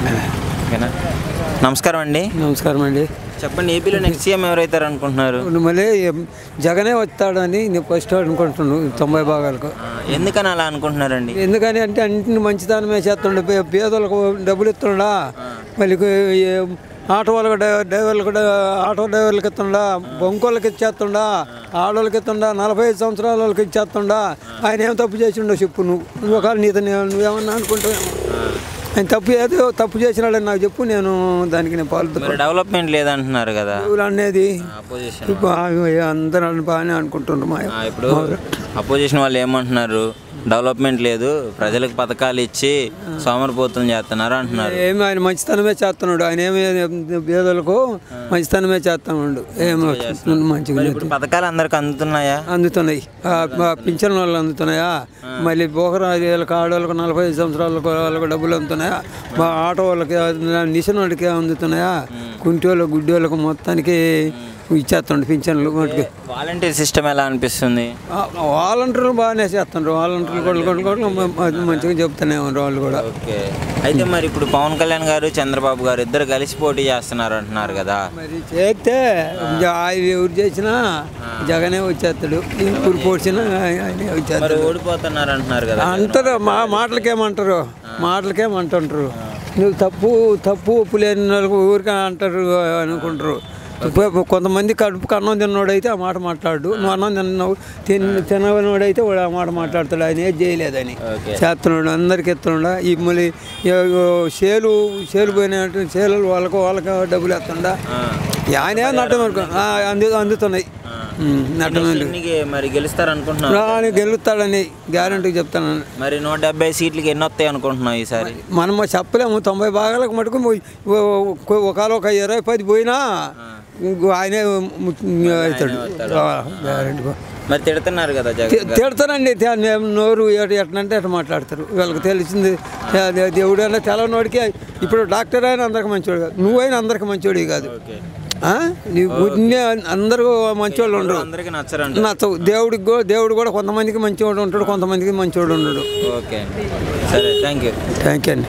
ఓకేనా నమస్కారం అండి నమస్కారం అండి చెప్పండి ఏపీలో నెక్స్ట్ సీఎం ఎవరైతారు అనుకుంటున్నారు ఇప్పుడు మళ్ళీ జగనే వస్తాడని నేను ఫస్ట్ అనుకుంటున్నాను ఈ తొంభై భాగాలకు ఆ, ఎందుకని అలా అనుకుంటున్నారండి ఎందుకని అంటే అన్నింటిని మంచితనమే చేస్తుండే పే- పేదలకు డబ్బులు ఇస్తుండా మళ్ళీ ఈ ఆటో వాళ్ళకి డ్రై- డ్రైవర్లకు డ్రై- ఆటో డ్రైవర్లకు ఇస్తుండా బొంకోళ్ళకి ఇచ్చేస్తుండా ఆడోళ్ళకి ఇస్తుండా నలభై ఐదు సంవత్సరాల వాళ్ళకి ఇచ్చేస్తుండా ఆయన ఏం తప్పు చేసిండో చెప్పు నువ్వు నువ్వు ఒకవేళ నీతో నే- నువ్వేమన్నా అనుకుంటావేమో ఆయన తప్పు ఏదో తప్పు చేసినాడని నాకు చెప్పు నేను దానికి నేను పాలు మరి డెవలప్మెంట్ లేదంటున్నారు కదా అనేది అపోజిషన్ ఇప్పుడు ఆ- అందరూ బాగానే అనుకుంటున్నారు మా ఇప్పుడు అపోజిషన్ వాళ్ళు ఏమంటున్నారు డెవలప్మెంట్ లేదు ప్రజలకు పథకాలు ఇచ్చి సోమరిపోతులు చేస్తున్నారు అంటున్నారు ఏమి ఆయన మంచితనమే చేస్తున్నాడు ఆయన ఏమి పేదలకు మంచితనమే చేస్తున్నాడు ఏమి మంచిగా మరి ఇప్పుడు పథకాలు అందరికి అందుతున్నాయా అందుతున్నాయి ఆ, ఆ పింఛన్ వాళ్ళు అందుతున్నాయా మళ్ళీ బోకరా వీళ్ళకి ఆడవాళ్ళకి నలభై ఐదు సంవత్సరాలకు వాళ్ళకి డబ్బులు అందుతున్నాయా మా ఆటో వాళ్ళకి నిషన్ వాళ్ళకి అందుతున్నాయా కుంటి వాళ్ళకి గుడ్డి వాళ్ళకి మొత్తానికి ఇచ్చేస్తుండే పింఛన్లు మటుకు వాలంటీర్ సిస్టమ్ ఎలా అనిపిస్తుంది ఆ, వాలంటీర్లు బాగానే చేస్తున్నారు వాలంటీర్లు కూడా కూడా కూడా మ- మంచిగా చెప్తూనే ఉన్నారు వాళ్ళు కూడా ఓకే అయితే మరి ఇప్పుడు పవన్ కళ్యాణ్ గారు చంద్రబాబు గారు ఇద్దరు కలిసి పోటీ చేస్తున్నారు అంటున్నారు కదా మరి చేస్తే ఆయన ఎవరు చేసినా జగనే వచ్చేస్తాడు ఇంకూరు పోడ్చినా ఆయనే వచ్చేస్తాడు మరి ఓడిపోతున్నారు అంటున్నారు కదా అంటారు మా మాటలకేమంటారు మాటలకేమంటుంటారు నువ్వు తప్పు తప్పు ఉప్పు లేని వాళ్ళకు ఊరికే అంటారు అనుకుంటారు ఇప్పుడు కొంతమంది కడుపుకు అన్నం తిన్నోడైతే ఆ మాట మాట్లాడు నువ్వు అన్నం తిన్నావు తిన్న తినవాడైతే వాడు ఆ మాట మాట్లాడతాడు ఆయన ఏది చేయలేదని ఓకే. చేస్తున్నాడు అందరికి ఎత్తున్నాడు ఈ మళ్ళీ సేలు సేలు పోయినట్టు సేలు వాళ్ళకు వాళ్ళకి డబ్బులు ఎత్తుండా ఆ. ఆయనే నట్టం అనుకో ఆ, అందు అందుతున్నాయి ఉమ్, నట్టం ఎన్నికకి మరి గెలుస్తారు అనుకుంటున్నారు రాని గెలుస్తాడని గ్యారంటీ చెప్తాను మరి నూట డెబ్బై సీట్లకి ఎన్ని వస్తాయి అనుకుంటున్నావు ఈసారి మనం చెప్పలేము తొంభై భాగాలకు మటుకు పోయి- ఓ- ఒకవేళ ఒక ఇరవై పది పోయినా ఇంకో ఆయనే ము- అవుతాడు గ్యారంటీ మరి తిడుతున్నారు కదా జగన్ గారు. తిడతారండి తే- నేను నోరు ఎట- ఎట్నంటే అట్లా మాట్లాడతారు వీళ్ళకి తెలిసింది దే- దే- దేవుడైనా తెలవనోడికి ఇప్పుడు డాక్టర్ అయినా అందరికి మంచివాడు కాదు నువ్వైనా అందరికి మంచివాడి కాదు ఓకే ఆ? నీ బుద్ధిని అందరూ మంచివాళ్ళు ఉండరు అందరికి నచ్చరండి నచ్చవు దేవుడికి కూడా దేవుడు కూడా కొంతమందికి మంచివాడు ఉంటాడు కొంతమందికి మంచివాడు ఉండడు ఓకే సరే థ్యాంక్ యూ థ్యాంక్ యూ అండి